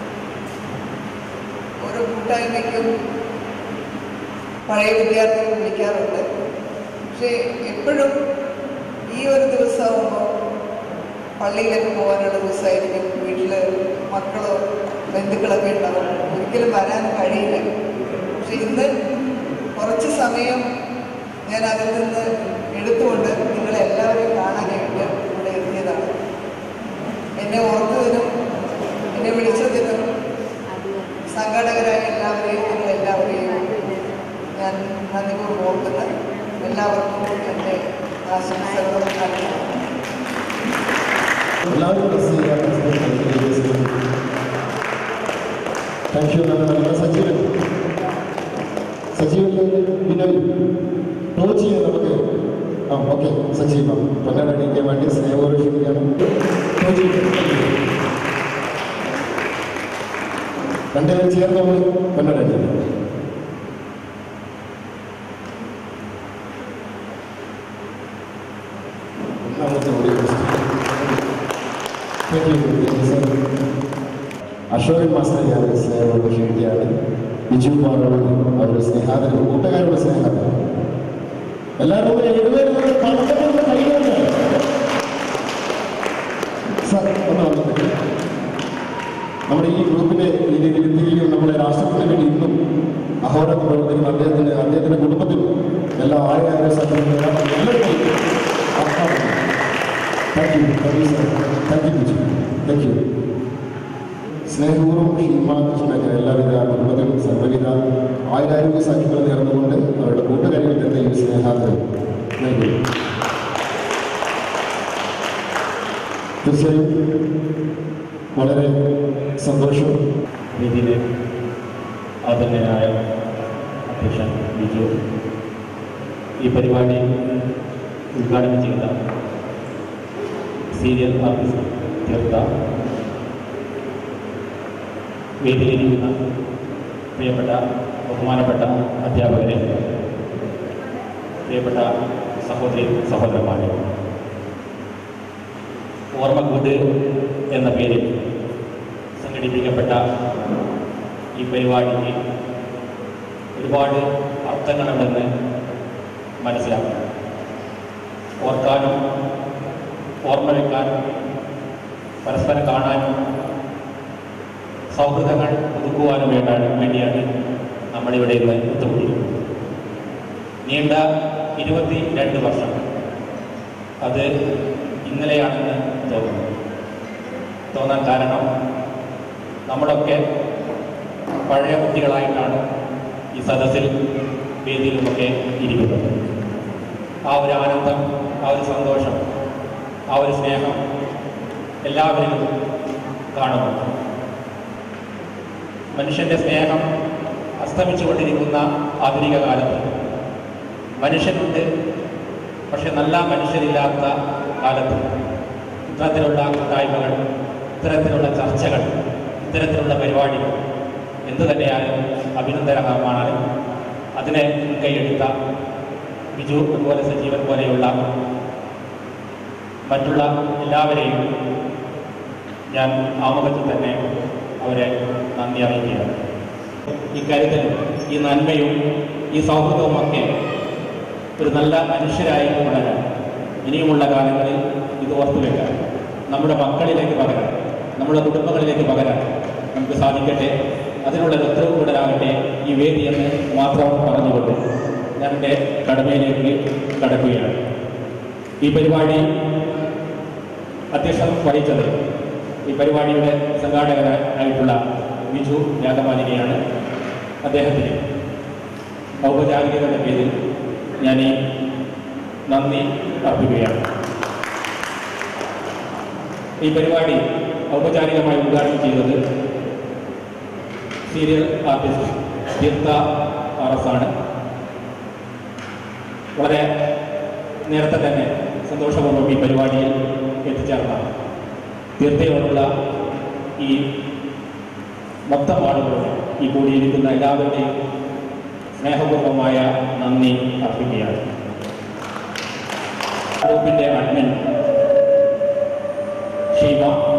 ഓരോ കൂട്ടായ്മയ്ക്കും പഴയ വിദ്യാർത്ഥികൾ വിളിക്കാറുണ്ട് പക്ഷേ എപ്പോഴും ഈ ഒരു ദിവസമാകുമ്പോൾ പള്ളിയിലേക്ക് പോകാനുള്ള ദിവസമായിരിക്കും വീട്ടിൽ മക്കളോ ബന്ധുക്കളൊക്കെ ഉണ്ടാവും ഒരിക്കലും വരാൻ കഴിയില്ല പക്ഷെ ഇന്ന് കുറച്ച് സമയം ഞാൻ അതിൽ നിന്ന് എടുത്തുകൊണ്ട് നിങ്ങളെ എല്ലാവരെയും കാണാനായിട്ട് ഇവിടെ എത്തിയതാണ് എന്നെ ഓർത്തതിനും എന്നെ വിളിച്ചതിനും സംഘാടകരായ എല്ലാവരെയും നിങ്ങൾ എല്ലാവരെയും ഞാൻ നന്ദിപൂർവ്വം ഓർക്കുന്നു എല്ലാവർക്കും എൻ്റെ ആശംസകളും നൽകുന്നു എല്ലാവരും പ്രസ് ചെയ്യുക താങ്ക് യു നല്ല നല്ല സജീവൻ സജീവൻ ബിനോയ് ടോച്ചിയെ നമുക്ക് ആ ഓക്കെ സജീവ പൊന്നാടണിക്ക് വേണ്ടി സ്നേഹപൂർവ്വം ക്ഷണിക്കണം ടോച്ചി രണ്ടുപേരും ചേർന്ന് നമ്മൾ പൊന്നാടണി ഒന്നാമത്തെ കൂടി thank you thank you sir Ashokan master ഞാൻ സ്നേഹമുള്ള ക്ഷണിക്കുകയാണ് ബിജു പാറോട് അവരുടെ സ്നേഹാദരം കൂട്ടുകാരുടെ സ്നേഹാദരം എല്ലാവരും കൂടെ എഴുപത് പന്ത്രണ്ട് കൈകൊണ്ട് സാർ ഒന്ന് വന്നിട്ട് നമ്മുടെ ഈ ഗ്രൂപ്പിനെ ഈ രീതിയിൽ എത്തിക്കുകയും നമ്മുടെ രാഷ്ട്രത്തിന് വേണ്ടി ഇന്നും അഹോരാത്രം പ്രവർത്തിക്കുന്ന അദ്ദേഹത്തിന് അദ്ദേഹത്തിന്റെ കുടുംബത്തിനും എല്ലാ ആളുകാരുടെ സംഘടന എല്ലാവരും thank you thank you sir thank you Biju thank you സ്നേഹപൂർവ്വം ഷീമ കൃഷ്ണന് എല്ലാവിധ കുടുംബത്തിനും സർവ്വവിധ ആയുരാരോഗ്യ സാക്ഷ്യങ്ങൾ നേർന്നുകൊണ്ട് അവരുടെ കൂട്ടുകാരികൾ തന്നെ ഈ സ്നേഹാദരം നൽകുന്നു തീർച്ചയായും വളരെ സന്തോഷം രീതിയിലെ ആദരണീയനായ അധ്യക്ഷൻ ബിജു ഈ പരിപാടി ഉദ്ഘാടനം ചെയ്ത സീരിയൽ ആർട്ടിസ്റ്റ് തീർത്ത വേദിയിലിരിക്കുന്ന പ്രിയപ്പെട്ട ബഹുമാനപ്പെട്ട അധ്യാപകരെ പ്രിയപ്പെട്ട സഹോദരി സഹോദരന്മാരെ ഓർമ്മക്കൂട്ട് എന്ന പേരിൽ സംഘടിപ്പിക്കപ്പെട്ട ഈ പരിപാടിക്ക് ഒരുപാട് അർത്ഥങ്ങളുണ്ടെന്ന് മനസ്സിലാക്കണം ഓർക്കാനും ഓർമ്മ വയ്ക്കാനും പരസ്പരം കാണാനും സൗഹൃദങ്ങൾ പുതുക്കുവാനും വേണ്ടാണ് വേണ്ടിയാണ് നമ്മളിവിടെ ഇന്ന് ഒത്തുകൂടിയത് നീണ്ട ഇരുപത്തി രണ്ട് വർഷം അത് ഇന്നലെയാണെന്ന് തോന്നുന്നു തോന്നാൻ കാരണം നമ്മളൊക്കെ പഴയ കുട്ടികളായിട്ടാണ് ഈ സദസ്സിൽ വേദിയിലുമൊക്കെ ഇരിക്കുന്നത് ആ ഒരു ആനന്ദം ആ ഒരു സന്തോഷം ആ ഒരു സ്നേഹം എല്ലാവരിലും കാണുന്നുണ്ട് മനുഷ്യന്റെ സ്നേഹം അസ്തമിച്ചുകൊണ്ടിരിക്കുന്ന ആധുനിക കാലത്ത് മനുഷ്യനുണ്ട് പക്ഷെ നല്ല മനുഷ്യരില്ലാത്ത കാലത്ത് ഇത്തരത്തിലുള്ള കൂട്ടായ്മകൾ ഇത്തരത്തിലുള്ള ചർച്ചകൾ ഇത്തരത്തിലുള്ള പരിപാടികൾ എന്തു തന്നെയായാലും അഭിനന്ദനമാണ് അതിനെ മുൻകൈയെടുത്ത ബിജു അതുപോലെ സജീവൻ പോലെയുള്ള മറ്റുള്ള എല്ലാവരെയും ഞാൻ ആമുഖത്തിൽ തന്നെ അവരെ നന്ദി അറിയിക്കുകയാണ് ഇക്കാര്യത്തിൽ ഈ നന്മയും ഈ സൗഹൃദവുമൊക്കെ ഒരു നല്ല മനുഷ്യരായി വളരാൻ ഇനിയുമുള്ള കാലങ്ങളിൽ ഇത് ഓർത്തു വെക്കാൻ നമ്മുടെ മക്കളിലേക്ക് പകരാൻ നമ്മുടെ കുടുംബങ്ങളിലേക്ക് പകരാൻ നമുക്ക് സാധിക്കട്ടെ അതിനുള്ള ഉത്തരവ് കൂടലാകട്ടെ ഈ വേദി എന്ന് മാത്രം പറഞ്ഞുകൊണ്ട് ഞാൻ എൻ്റെ കടമയിലേക്ക് കടക്കുകയാണ് ഈ പരിപാടി അധ്യക്ഷം വഹിച്ചത് ഈ പരിപാടിയുടെ സംഘാടകരായിട്ടുള്ള ബിജു രാഗമാലികയാണ് അദ്ദേഹത്തിന് ഔപചാരികതയുടെ പേരിൽ ഞാൻ ഈ നന്ദി അർപ്പിക്കുകയാണ് ഈ പരിപാടി ഔപചാരികമായി ഉദ്ഘാടനം ചെയ്തത് serial artist Theertha R S ആണ് വളരെ നേരത്തെ തന്നെ സന്തോഷപൂർവ്വം ഈ പരിപാടിയിൽ എത്തിച്ചേർന്നതാണ് തീർത്ഥയോടുള്ള ഈ മൊത്തം ആളുകളോട് ഈ കൂടിയിരിക്കുന്ന എല്ലാവരുടെയും സ്നേഹപൂർവമായ നന്ദി അർപ്പിക്കുകയാണ് ഗ്രൂപ്പിൻ്റെ അഡ്മിൻ ഷീമ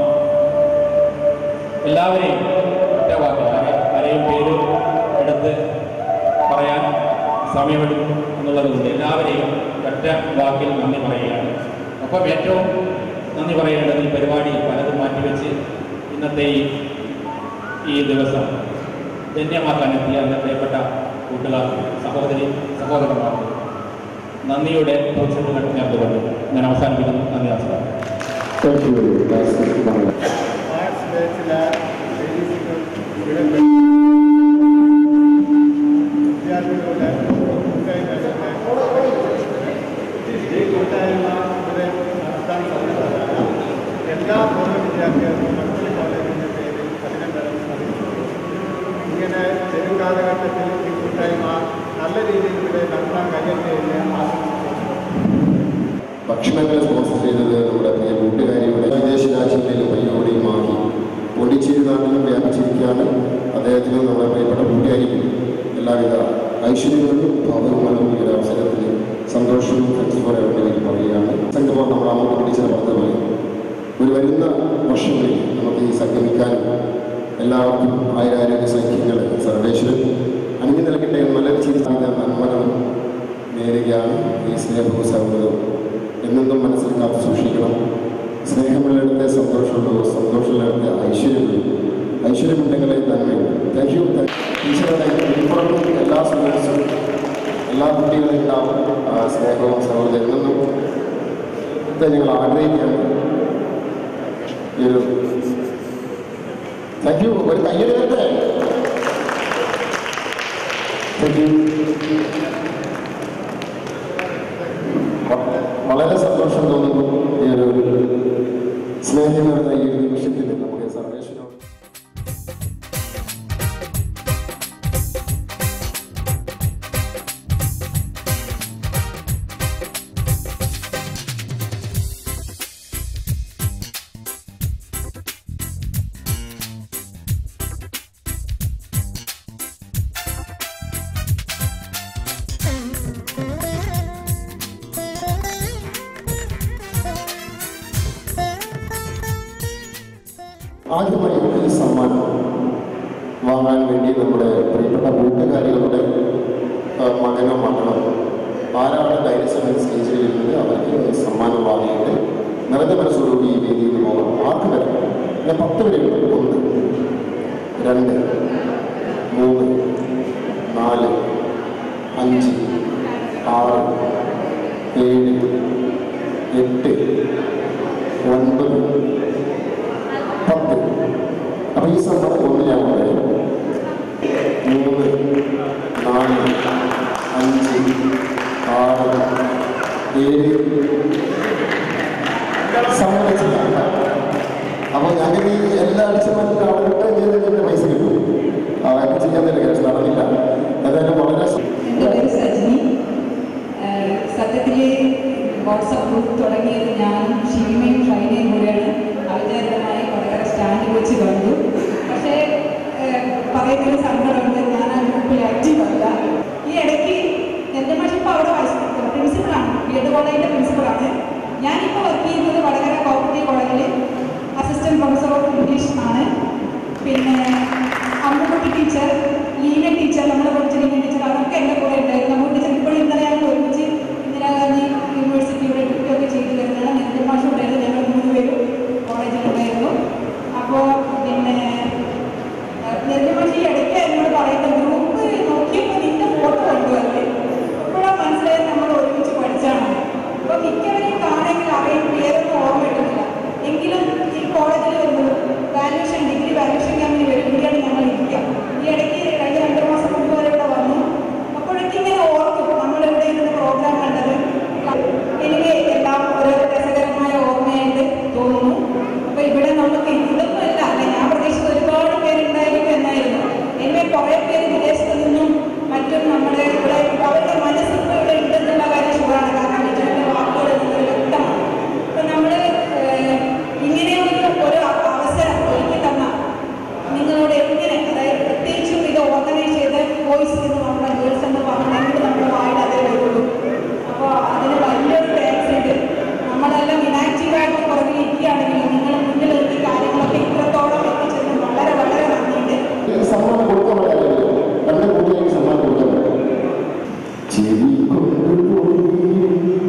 എല്ലാവരെയും ഒറ്റവാക്കിൽ ആരെ- ആരെയും പേര് എടുത്ത് പറയാൻ സമയമെടുക്കും എന്നുള്ളതുകൊണ്ട് എല്ലാവരെയും ഒറ്റ വാക്കിൽ നന്ദി പറയുകയാണ് ഒപ്പം ഏറ്റവും നന്ദി പറയേണ്ടത് ഈ പരിപാടി പലതും മാറ്റിവെച്ച് ഇന്നത്തെ ഈ ഈ ദിവസം ധന്യമാക്കാൻ എത്തിയ എൻ്റെ പ്രിയപ്പെട്ട കൂട്ടുകാർക്ക് സഹോദരി സഹോദരന്മാർക്ക് നന്ദിയുടെ പൂച്ചെണ്ടുകൾ നേർന്നുകൊണ്ട് ഞാൻ അവസാനിപ്പിക്കുന്നു നന്ദി നമസ്കാരം താങ്ക് യു വെരി ആർട്സ് ബേസിലെ ഇവിടെ വിദ്യാർത്ഥികളുടെ കൂട്ടായ്മകളുടെ ഈ കൂട്ടായ്മ ഇവിടെ നടത്താൻ സാധിച്ചതല്ല എല്ലാ പൂർവ്വ വിദ്യാർത്ഥികൾക്കും മറ്റൊരു കോളേജിൻ്റെ പേരിൽ അഭിനന്ദനം അറിയിച്ചു ഇങ്ങനെ ചെറു കാലഘട്ടത്തിൽ ഈ കൂട്ടായ്മ നല്ല രീതിയിൽ ഇവിടെ നടത്താൻ കഴിയട്ടെ എന്ന് ആശംസിച്ചു ഭക്ഷണങ്ങൾ സ്പോൺസർ ചെയ്തത് നമ്മുടെ പ്രിയ കൂട്ടുകാരിയുടെ വിദേശ രാജ്യങ്ങളിൽ പരിപാടിയുമായി പോണ്ടിച്ചേരി നാട്ടിലും വ്യാപിച്ചിരിക്കുകയാണ് അദ്ദേഹത്തിന് നമ്മുടെ പ്രിയപ്പെട്ട കൂട്ടുകാരിക്കും എല്ലാവിധ ഐശ്വര്യങ്ങളും ഭാവങ്ങളും ഈ ഒരു അവസരത്തിൽ സന്തോഷവും കത്തി പറയാൻ വേണ്ടി പറയുകയാണ് സംഗമം നമ്മൾ അങ്ങോട്ട് പിടിച്ചത് പറഞ്ഞതുപോലെ ഒരു വരുന്ന വർഷങ്ങളിൽ നമുക്ക് ഈ സംഗമിക്കാനും എല്ലാവർക്കും ആയിരാരോഗ്യ സഖ്യങ്ങൾ സർവേശ്വരൻ അണിഞ്ഞു നൽകട്ടെ എന്ന് നല്ലൊരു ചിന്തിച്ച നന്മകളും നേരുകയാണ് ഈ സ്നേഹവും സൗഹൃദവും എന്നെന്നും മനസ്സിൽ കാത്തു സൂക്ഷിക്കണം സ്നേഹമുള്ളിടത്തെ സന്തോഷമുള്ളൂ സന്തോഷമുള്ളിടത്തെ ഐശ്വര്യമുള്ളൂ ഐശ്വര്യമുണ്ടെങ്കിലേ നന്മയുള്ളൂ താങ്ക് യു ടീച്ചറുടെ ഇപ്പുറത്തും എല്ലാ സ്റ്റുഡൻസും എല്ലാ കുട്ടികളും ഉണ്ടാവും ആ, സ്നേഹവും സൗഹൃദം എന്നെന്നും ഇത് ഞങ്ങൾ ആഗ്രഹിക്കുകയാണ് ഈ ഒരു താങ്ക് യു ഒരു കയ്യെടുക്കട്ടെ താങ്ക് യു വളരെ സന്തോഷം തോന്നുന്നു ഈ ഒരു സ്നേഹം നിറഞ്ഞ ഈ ഒരു നിമിഷത്തിൽ നമുക്ക് സർവേശ്വരം ആദ്യമായി ഈ സമ്മാനം വാങ്ങാൻ വേണ്ടി നമ്മുടെ പ്രിയപ്പെട്ട കൂട്ടുകാരികളുടെ ആ, മകനോ മകളോ ആരാണ് ധൈര്യസമയം സ്റ്റേജിൽ ഇരുന്നത് അവർക്ക് ഈ സമ്മാനം വാങ്ങിയിട്ട് നിറഞ്ഞ മനസ്സോടുകൂടി ഈ വേദിയിൽ പോകാം ആർക്ക് വരെ ഞാൻ പത്ത് വരെയുണ്ട് ഒന്ന് രണ്ട് മൂന്ന് നാല് അഞ്ച് ആറ് ഏഴ് എട്ട് ഒൻപത് പത്ത് അപ്പൊ ഈ സമ്മതം ഒന്ന് ഞാൻ പറയാം മൂന്ന് നാല് അഞ്ച് ആറ് ഏഴ് സമ്മതിച്ചില്ല അപ്പൊ ഞങ്ങൾക്ക് ഈ എല്ലാ അടിച്ചുമാറ്റിട്ട് അവിടെ വിട്ട് ചെയ്തതിന്റെ പൈസ കിട്ടും അതൊക്കെ ചെയ്യാൻ തന്നെ കേസ് നടന്നില്ല ഏതായാലും വളരെ സ- എൻ്റെ പേര് സജിനി സത്യത്തിൽ വാട്സപ്പ് ഗ്രൂപ്പ് തുടങ്ങിയത് ഞാനും ഷീമയും ഷൈനയും കൂടെയാണ് അവിചാരിതമായി കൊടകര സ്റ്റാൻഡിൽ വെച്ച് കണ്ടു പക്ഷേ ഏഹ്, പറയുന്നൊരു സങ്കടമുണ്ട് ഞാൻ ആ ഗ്രൂപ്പിൽ ആക്റ്റീവ് അല്ല ഈ ഇടയ്ക്ക് എൻ്റെ മാഷ് ഇപ്പോൾ അവിടെ വൈസ് പ്രിൻസിപ്പളാണ് ബി എഡ് കോളേജിൻ്റെ പ്രിൻസിപ്പളാണ് ഞാനിപ്പോൾ വർക്ക് ചെയ്യുന്നത് വടകര കോപ്പറേറ്റീവ് കോളേജിൽ അസിസ്റ്റന്റ് പ്രൊഫസർ ഓഫ് ഇംഗ്ലീഷ് ആണ് പിന്നെ അമ്മുക്കുട്ടി ടീച്ചർ ലീന ടീച്ചർ നമ്മുടെ പഠിച്ച ലീന ടീച്ചർ അതൊക്കെ എൻ്റെ കൂടെ ഉണ്ടായിരുന്നു അമ്മു ടീച്ചർ ഇപ്പോഴും ഇന്നലെ ഞങ്ങൾ ഒരുമിച്ച് ഇന്ദിരാഗാന്ധി യൂണിവേഴ്സിറ്റിയുടെ ട്രിപ്പൊക്കെ ചെയ്തു വരുന്നതാണ് നെല്ല് മാഷം ഉണ്ടായിരുന്നു ഞങ്ങൾ മൂന്ന് പേരും കോളേജിലുണ്ടായിരുന്നു അപ്പോൾ പിന്നെ നെല്ല് മാഷ് ഈ ഇടയ്ക്ക് എന്നോട് പറയുന്നത് ഗ്രൂപ്പ് നോക്കിയപ്പോൾ നിന്റെ ഫോട്ടോ കൊണ്ടുവന്ന് അപ്പോഴാണ് മനസ്സിലായത് നമ്മൾ ഒരുമിച്ച് പഠിച്ചാണ് അപ്പോൾ മിക്കവരെയും കാണുമെങ്കിൽ അറിയും പേരൊന്നും ഓർമ്മ കിട്ടുന്നില്ല എങ്കിലും ഈ കോളേജിൽ വരുന്നത് വാല്യൂഷൻ ഡിഗ്രി വാല്യൂഷൻ ക്യാമ്പിന് വേണ്ടിയാണ് ഞങ്ങൾ ഇരിക്കുക ഈ ഇടയ്ക്ക് കഴിഞ്ഞ രണ്ട് മാസം മുമ്പ് വരെ ഇവിടെ വന്നു അപ്പോഴൊക്കെ ഇങ്ങനെ ഓർക്കും നമ്മളിവിടെ ഇരുന്ന് പ്രോഗ്രാം കണ്ടത് എനിക്ക് എല്ലാം ഒരു രസകരമായ ഓർമ്മയായിട്ട് തോന്നുന്നു അപ്പൊ ഇവിടെ നമുക്ക് ഇതൊന്നും അല്ല അല്ല ഞാൻ പ്രതീക്ഷിച്ചത് ഒരുപാട് പേരുണ്ടായിരിക്കും എന്നായിരുന്നു എന്നെ കുറെ പേര് വിദേശത്ത് നിന്നും മറ്റും നമ്മുടെ ഇവിടെ അവരുടെ മനസ്സിപ്പോൾ ഇവിടെ ഉണ്ടെന്നുള്ള കാര്യം ഷുവറാണ് കാരണം വിജയന്റെ വാക്കുകളിൽ നിന്ന് വ്യക്തമാണ് അപ്പൊ നമ്മള് ഏഹ്, ഇങ്ങനെയൊരു ഒരു അവസരം ഒരുക്കി തന്ന നിങ്ങളോട് എങ്ങനെ അതായത് പ്രത്യേകിച്ചും ഇത് ഓർഗനൈസ് ചെയ്ത വോയിസ് എന്ന് നമ്മുടെ ഗേൾസ് എന്ന് പറഞ്ഞെങ്കിൽ നമ്മുടെ വായിൽ അതേ വരുള്ളൂ അപ്പോൾ അതിന് വലിയൊരു താങ്ക്സ് ഉണ്ട് നമ്മളെല്ലാം ഇനാക്റ്റീവായിട്ട് പുറകിൽ ഇരിക്കുകയാണെങ്കിലും നിങ്ങൾ മുന്നിൽ നിർത്തി കാര്യങ്ങളൊക്കെ ഇത്രത്തോളം എത്തിച്ചതിന് വളരെ വളരെ നന്ദിയുണ്ട് ഈ സമ്മാനം കൊടുക്കാൻ പറ്റില്ല രണ്ട് കൂട്ടുകാർക്ക് സമ്മാനം കൊടുക്കാൻ പറ്റില്ല ചിരി കൊണ്ടുപോയി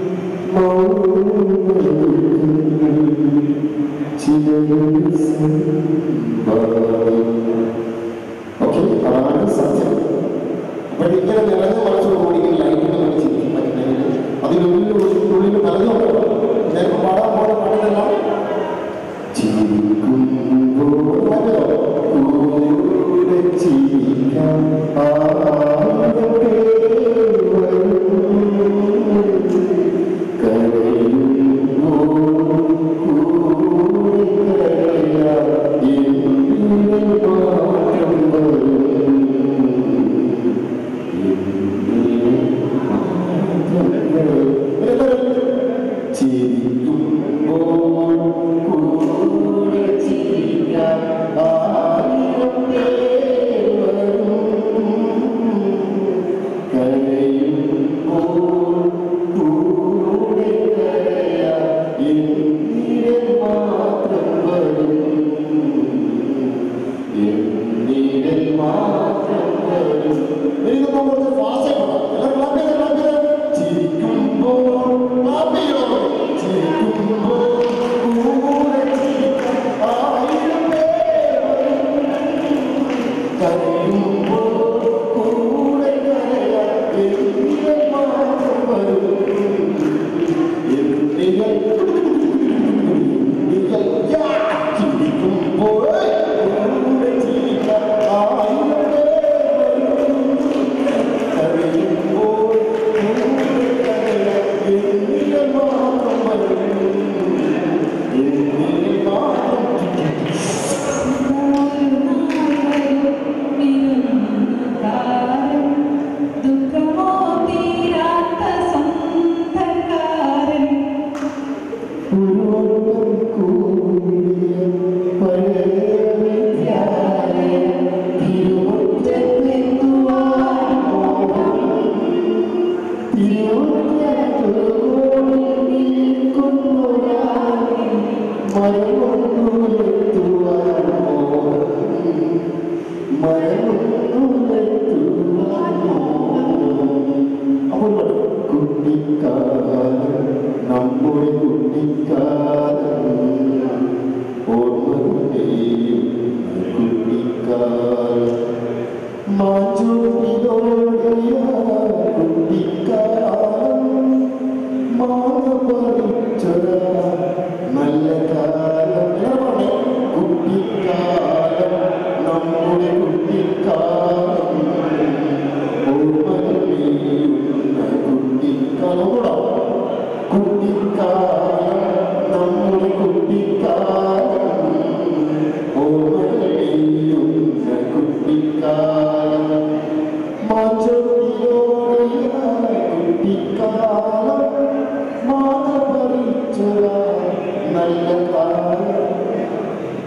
ഓക്കെ അതാണ് സത്യം അപ്പോൾ ഇങ്ങനെ നിറഞ്ഞ മനസ്സോടുകൂടി ഇങ്ങനെ ലൈറ്റിനെ നോക്കി ചിരിക്കാൻ പറ്റുന്നെങ്കിൽ അതിനുള്ളിൽ ഉള്ളിൽ പലതും ചിലപ്പോൾ പാടാൻ പോകുന്ന പാട്ടിലെല്ലാം ചിരിക്കുമ്പോൾ കൂടെ ചിരിക്കാൻ ആരുടെ വരും കരയുമ്പോൾ കൂടെ കരയാൻ എന്നിൽ മാത്രം വരും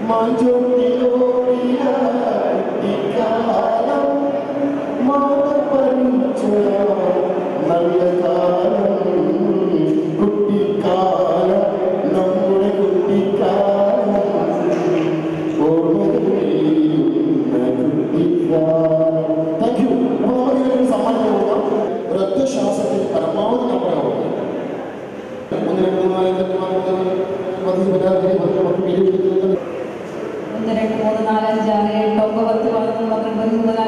മാഞ്ചോട്ടിലോടിയ കുട്ടിക്കാലം മാതപ്പറിച്ച നല്ല കാലം കുട്ടിക്കാലം നമ്മുടെ കുട്ടിക്കാലം താങ്ക് യു അപ്പോൾ നമുക്കിതിനൊരു സമ്മാനം കൊടുക്കാം ഒരൊറ്റ ശ്വാസത്തിൽ പരമാവധി നമ്മുടെ ഒന്ന് രണ്ട് മൂന്ന് നാല് അഞ്ച് ആറ് ഏഴ് പത്ത് പതിനാറ് പത്ത് പത്ത് ഇരുപത് ഒന്ന് രണ്ട് മൂന്ന് നാല് അഞ്ച് ആറ് ഏഴ് എട്ട് ഒമ്പത് പത്ത് പതിനൊന്ന് പന്ത്രണ്ട് പതിമൂന്ന്